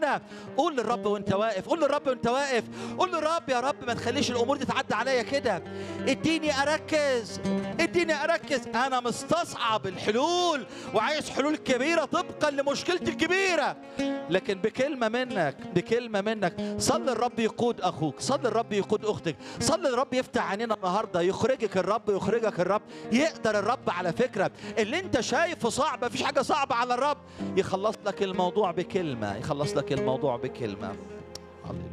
معانا قول للرب وانت واقف قول للرب وانت واقف قول للرب يا رب ما تخليش الامور دي تعدي عليا كده اديني اركز اديني اركز انا مستصعب الحلول وعايز حلول كبيره طبقا لمشكلتي الكبيره لكن بكلمه منك بكلمه منك صلي الرب يقود اخوك صلي الرب يقود اختك صلي الرب يفتح عينينا النهارده يخرجك الرب يخرجك الرب يقدر الرب على فكره اللي انت شايفه صعب مفيش حاجه صعبه على الرب يخلص لك الموضوع بكلمه يخلص لك الموضوع بكلمه هللويا